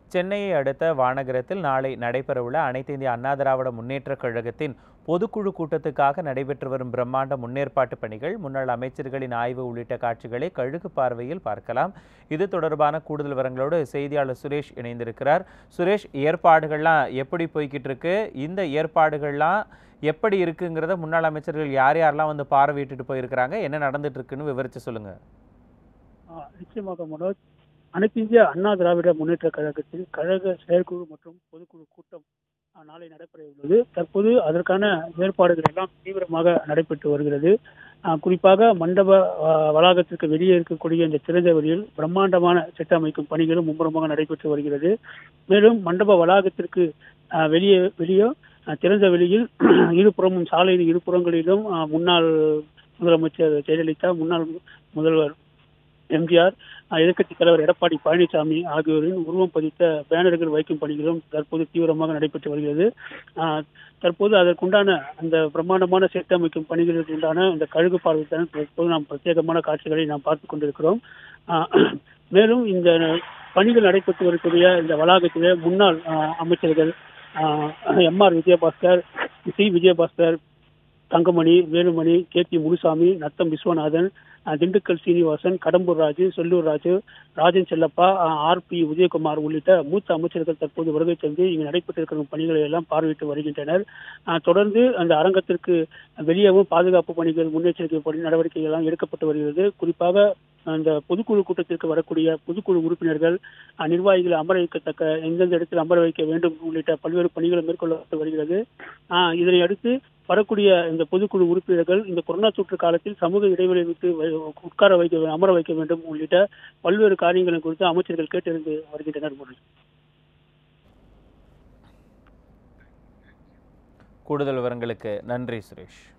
சென்னையை அடுத்த வானகரத்தில் நாளை நடைபெறவுள்ள அனைத்து இந்திய அண்ணா திராவிட முன்னேற்றக் கழகத்தின் பொதுக்குழு கூட்டத்துக்காக நடைபெற்று வரும் பிரம்மாண்ட முன்னேற்பாட்டு பணிகள் முன்னாள் அமைச்சர்களின் ஆய்வு உள்ளிட்ட காட்சிகளை கழுகு பார்வையில் பார்க்கலாம் இது தொடர்பான கூடுதல் விவரங்களோடு செய்தியாளர் சுரேஷ் இணைந்திருக்கிறார் சுரேஷ் ஏற்பாடுகள்லாம் எப்படி போய்கிட்டு இருக்கு இந்த ஏற்பாடுகள்லாம் எப்படி இருக்குங்கிறத முன்னாள் அமைச்சர்கள் யார் யாரெல்லாம் வந்து பார்வையிட்டுட்டு போயிருக்கிறாங்க என்ன நடந்துட்டு இருக்குன்னு விவரிச்சு சொல்லுங்க ஆ, நிச்சயமாக மனோஜ் அனைத்து இந்திய அண்ணா திராவிட முன்னேற்ற கழகத்தின் கழக செயற்குழு மற்றும் பொதுக்குழு கூட்டம் ஆ, நாளை நடைபெற உள்ளது தற்போது அதற்கான ஏற்பாடுகள் எல்லாம் தீவிரமாக நடைபெற்று வருகிறது ஆ, குறிப்பாக மண்டப ஆ, வளாகத்திற்கு வெளியே இருக்கக்கூடிய இந்த திறந்த வெளியில் பிரம்மாண்டமான செட் அமைக்கும் பணிகளும் மும்முரமாக நடைபெற்று வருகிறது மேலும் மண்டப வளாகத்திற்கு ஆ, வெளியே வெளியே ஆ, திறந்த வெளியில் இருபுறமும் சாலையின் இருபுறங்களிலும் ஆ, முன்னாள் முதலமைச்சர் ஜெயலலிதா முன்னாள் முதல்வர் எம்ஜிஆர் எதிர்க்கட்சித் தலைவர் எடப்பாடி பழனிசாமி ஆகியோரின் உருவம் பதித்த பேனர்கள் வைக்கும் பணிகளும் தற்போது தீவிரமாக நடைபெற்று வருகிறது ஆஹ் தற்போது அதற்குண்டான அந்த பிரம்மாண்டமான சேர்த்து அமைக்கும் பணிகளுக்கு உண்டான இந்த கழுகு பார்வைத்தான் தற்போது நாம் பிரத்யேகமான காட்சிகளை நாம் பார்த்துக் கொண்டிருக்கிறோம் ஆஹ் மேலும் இந்த பணிகள் நடைபெற்று வரக்கூடிய இந்த வளாகத்திலே முன்னாள் ஆஹ் அமைச்சர்கள் M R Vijayabaskar C Vijayabaskar Thangamani Velumani K P Munusamy Natham Viswanathan அஹ், திண்டுக்கல் சீனிவாசன் கடம்பூர் ராஜு செல்லூர் ராஜு ராஜன் செல்லப்பா ஆர் பி உதயகுமார் உள்ளிட்ட மூத்த அமைச்சர்கள் தற்போது வருகை தந்து இங்கு நடைபெற்றிருக்கிற பணிகளை எல்லாம் பார்வையிட்டு வருகின்றனர் அஹ், தொடர்ந்து அந்த அரங்கத்திற்கு வெளியேவும் பாதுகாப்பு பணிகள் முன்னெச்சரிக்கை பணி நடவடிக்கைகள் எல்லாம் எடுக்கப்பட்டு வருகிறது குறிப்பாக அந்த பொதுக்குழு கூட்டத்திற்கு வரக்கூடிய பொதுக்குழு உறுப்பினர்கள் அஹ், நிர்வாகிகளை அமர வைக்கத்தக்க எந்தெந்த இடத்தில் அமர வைக்க வேண்டும் உள்ளிட்ட பல்வேறு பணிகள் மேற்கொள்ளப்பட்டு வருகிறது ஆஹ், இதனை அடுத்து வரக்கூடிய இந்த பொதுக்குழு உறுப்பினர்கள் இந்த கொரோனா தொற்று காலத்தில் சமூக இடைவெளி விட்டு வை- உட்கார வைக்க வே- அமர வைக்க வேண்டும் உள்ளிட்ட பல்வேறு காரியங்களை குறித்து அமைச்சர்கள் கேட்டறிந்து வருகின்றனர் முரளி. கூடுதல் விவரங்களுக்கு நன்றி சுரேஷ்